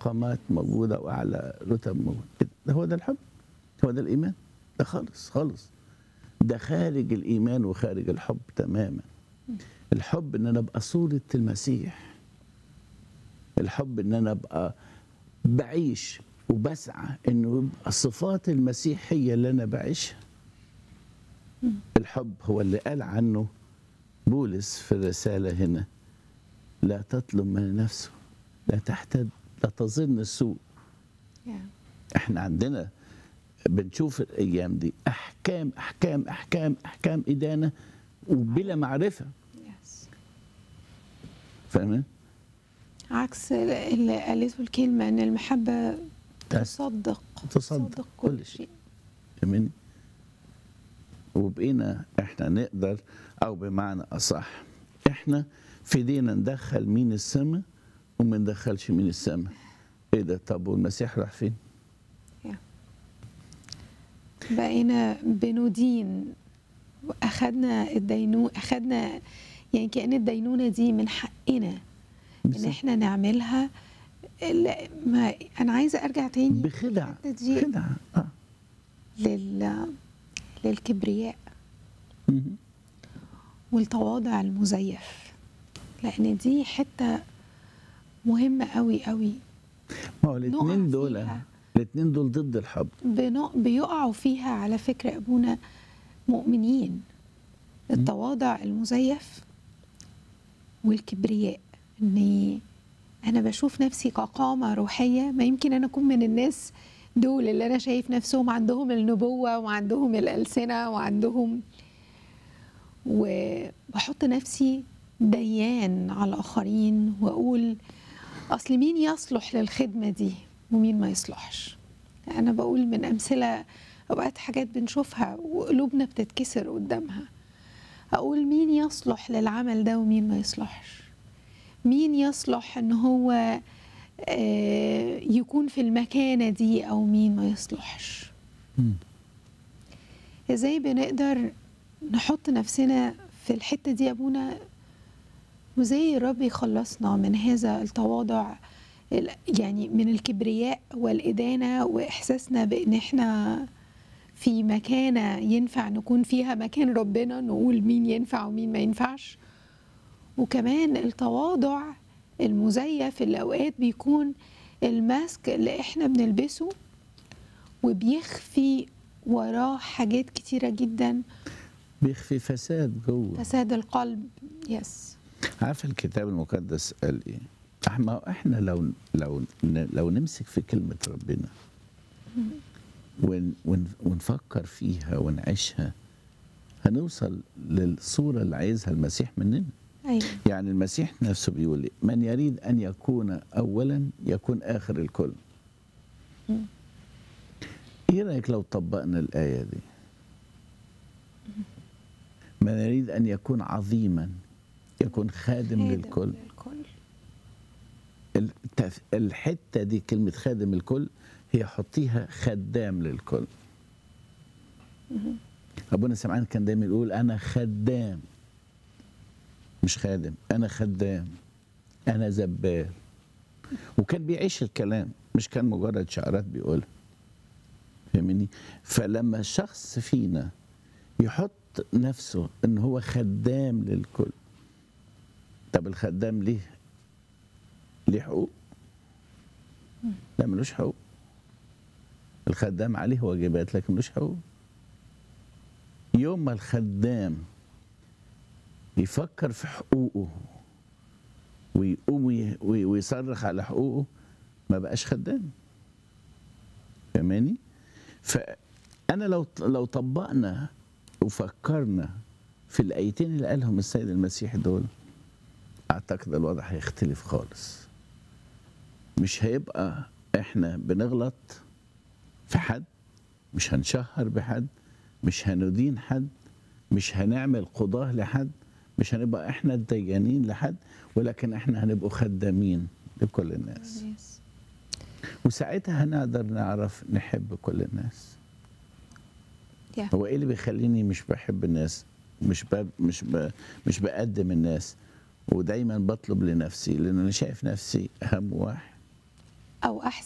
مقامات موجوده واعلى رتب موجوده ده هو ده الحب هو ده الايمان ده خالص خالص ده خارج الايمان وخارج الحب تماما الحب ان انا ابقى صوره المسيح الحب ان انا ابقى بعيش وبسعى انه يبقى صفات المسيح هي اللي انا بعيشها الحب هو اللي قال عنه بولس في الرساله هنا لا تطلب من نفسه لا تحتد لا تظن السوء احنا عندنا بنشوف الايام دي احكام احكام احكام احكام ادانه وبلا معرفه يس فاهمين؟ عكس اللي قالته الكلمة إن المحبة تس- تصدق تصدق كل شيء. فاهمني؟ وبقينا احنا نقدر او بمعنى اصح احنا في ايدينا ندخل مين السماء وما ندخلش مين السماء ايه ده طب والمسيح راح فين؟ بقينا بندين أخدنا الدينو أخدنا يعني كأن الدينونة دي من حقنا إن بالظبط. إحنا نعملها لا، ما أنا عايزة أرجع تاني بخدع الحتة دي خدع اه لل للكبرياء مهم. والتواضع المزيف لأن دي حتة مهمة قوي قوي ما هو نقع الاثنين دول فيها. الاثنين دول ضد الحب بنق- بيقعوا فيها على فكرة أبونا مؤمنين التواضع المزيف والكبرياء إني أنا بشوف نفسي كقامة روحية ما يمكن أنا أكون من الناس دول اللي أنا شايف نفسهم عندهم النبوة وعندهم الألسنة وعندهم وبحط نفسي ديان على الآخرين وأقول أصل مين يصلح للخدمة دي ومين ما يصلحش أنا بقول من أمثلة أوقات حاجات بنشوفها وقلوبنا بتتكسر قدامها أقول مين يصلح للعمل ده ومين ما يصلحش مين يصلح إن هو آه، يكون في المكانة دي أو مين ما يصلحش مم. ازاي بنقدر نحط نفسنا في الحتة دي يا ابونا وزي الرب يخلصنا من هذا التواضع ال- يعني من الكبرياء والإدانة وإحساسنا بإن إحنا في مكانة ينفع نكون فيها مكان ربنا نقول مين ينفع ومين ما ينفعش وكمان التواضع المزيف اللي أوقات بيكون الماسك اللي إحنا بنلبسه وبيخفي وراه حاجات كتيرة جدا بيخفي فساد جوه فساد القلب يس عارف الكتاب المقدس قال ايه؟ احنا احنا لو لو لو نمسك في كلمه ربنا ون ون ونفكر فيها ونعيشها هنوصل للصوره اللي عايزها المسيح مننا أيوة يعني المسيح نفسه بيقول إيه؟ من يريد ان يكون اولا يكون اخر الكل مم. ايه رايك لو طبقنا الايه دي من يريد ان يكون عظيما يكون خادم خادم للكل للكل التف... الحته دي كلمه خادم الكل هي حطيها خدام للكل ابونا سمعان كان دايما يقول انا خدام مش خادم انا خدام انا زبال وكان بيعيش الكلام مش كان مجرد شعارات بيقولها فاهمني فلما الشخص فينا يحط نفسه ان هو خدام للكل طب الخدام ليه ليه حقوق لا ملوش حقوق الخدام عليه واجبات لكن ملوش حقوق يوم ما الخدام يفكر في حقوقه ويقوم وي- وي- ويصرخ على حقوقه ما بقاش خدام فاهماني فانا لو لو طبقنا وفكرنا في الايتين اللي قالهم السيد المسيح دول اعتقد الوضع هيختلف خالص مش هيبقى احنا بنغلط في حد مش هنشهر بحد مش هندين حد مش هنعمل قضاه لحد مش هنبقى احنا الديانين لحد ولكن احنا هنبقوا خدامين لكل الناس يس وساعتها هنقدر نعرف نحب كل الناس يا. هو ايه اللي بيخليني مش بحب الناس مش ب... مش ب... مش بقدم الناس ودايما بطلب لنفسي لان انا شايف نفسي اهم واحد او احسن